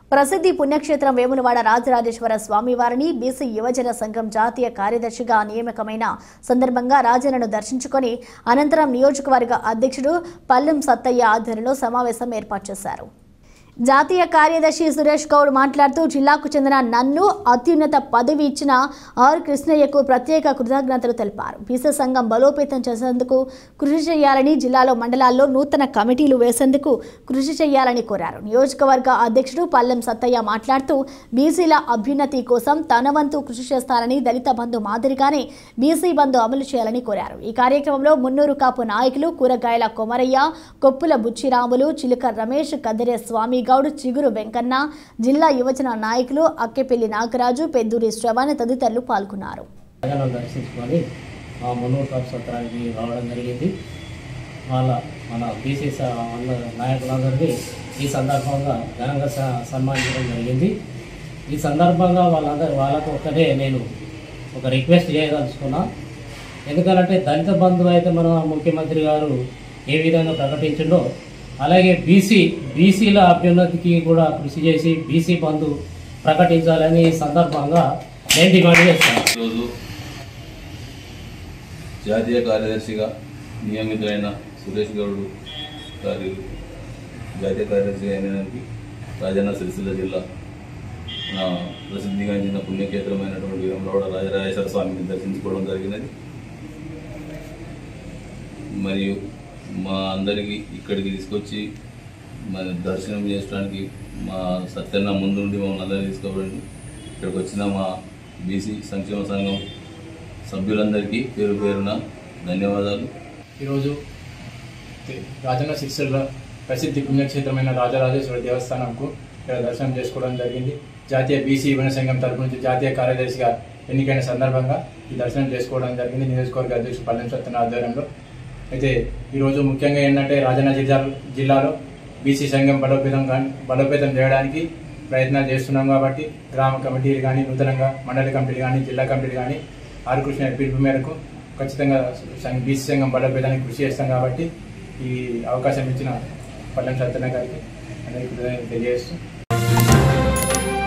ప్రసిద్ధి పుణ్యక్షేత్రం వేములవాడ రాజరాజేశ్వర స్వామివారిని బీసీ యువజన సంఘం జాతీయ కార్యదర్శిగా నియామకమైన సందర్భంగా రాజన్నను దర్శించుకొని అనంతరం నియోజకవర్గ అధ్యక్షుడు పల్లెం సత్తయ్య ఆధ్వర్యంలో సమావేశం ఏర్పాటు చేశారు జాతీయ కార్యదర్శి సురేష్ గౌడ్ మాట్లాడుతూ జిల్లాకు చెందిన నన్ను అత్యున్నత పదవి ఇచ్చిన ఆర్ కృష్ణయ్యకు ప్రత్యేక కృతజ్ఞతలు తెలిపారు బీసీ సంఘం బలోపేతం చేసేందుకు కృషి చేయాలని జిల్లాలో మండలాల్లో నూతన కమిటీలు వేసేందుకు కృషి చేయాలని కోరారు నియోజకవర్గ అధ్యక్షుడు పల్లెం సత్తయ్య మాట్లాడుతూ బీసీల అభ్యున్నతి కోసం తన వంతు కృషి చేస్తారని దళిత బంధు మాదిరిగానే బీసీ బంధు అమలు చేయాలని కోరారు ఈ కార్యక్రమంలో మున్నూరు కాపు నాయకులు కూరగాయల కొమరయ్య కొప్పుల బుచ్చిరాములు చిలుక రమేష్ కదిరే స్వామి గౌడ్ చిగురు వెంకన్న జిల్లా యువజన నాయకులు అక్కెపల్లి నాగరాజు పెద్దూరి శ్రవణ్ తదితరులు పాల్గొన్నారు ప్రజలను దర్శించుకొని మా మున్నూరు కాపు సత్రానికి రావడం జరిగింది వాళ్ళ మన బీసీ స- అందరు నాయకులందరికీ ఈ సందర్భంగా ఘనంగా స- సన్మానించడం జరిగింది ఈ సందర్భంగా వాళ్ళందరూ వాళ్ళకు ఒక్కటే నేను ఒక రిక్వెస్ట్ చేయదలుచుకున్నా ఎందుకంటే దళిత బంధువు అయితే మన ముఖ్యమంత్రి గారు ఏ విధంగా ప్రకటించిండో అలాగే బీసీ బీసీల అభ్యున్నతికి కూడా కృషి చేసి బీసీ బంధు ప్రకటించాలని ఈ సందర్భంగా నేను డిమాండ్ చేస్తాను ఈరోజు జాతీయ కార్యదర్శిగా నియమితులైన సురేష్ గౌడ్ గారి జాతీయ కార్యదర్శిగా అయినడానికి రాజన్న సిరిసిల్ల జిల్లా నా ప్రసిద్ధిగాంచిన పుణ్యక్షేత్రమైనటువంటి వేమరవాడ రాజరాజేశ్వర స్వామిని దర్శించుకోవడం జరిగినది మరియు మా అందరికీ ఇక్కడికి తీసుకొచ్చి మన దర్శనం చేసుకోవడానికి మా సత్యన్న ముందుండి మమ్మల్ని అందరినీ తీసుకోవడానికి ఇక్కడికి వచ్చిన మా బీసీ సంక్షేమ సంఘం సభ్యులందరికీ పేరు పేరున ధన్యవాదాలు ఈరోజు తి- రాజన్న సిరిసిల్ల ప్రసిద్ధి పుణ్యక్షేత్రమైన రాజరాజేశ్వర దేవస్థానంకు ఇక్కడ దర్శనం చేసుకోవడం జరిగింది జాతీయ బీసీ యువన సంఘం తరపు నుంచి జాతీయ కార్యదర్శిగా ఎన్నికైన సందర్భంగా ఈ దర్శనం చేసుకోవడం జరిగింది నియోజకవర్గ అధ్యక్షుడు పల్లెం సత్యన ఆధ్వర్యంలో అయితే ఈరోజు ముఖ్యంగా ఏంటంటే రాజన్న జిల్లా జిల్లాలో బీసీ సంఘం బలోపేతం కానీ బలోపేతం చేయడానికి ప్రయత్నాలు చేస్తున్నాం కాబట్టి గ్రామ కమిటీలు కానీ నూతనంగా మండలి కమిటీలు కానీ జిల్లా కమిటీలు కానీ ఆర్ కృష్ణ పిలుపు మేరకు ఖచ్చితంగా సంఘ- బీసీ సంఘం బలోపేతానికి కృషి చేస్తాం కాబట్టి ఈ అవకాశం ఇచ్చిన పల్లెం సత్యన గారికి అందరికీ కృతజ్ఞతలు తెలియజేస్తూ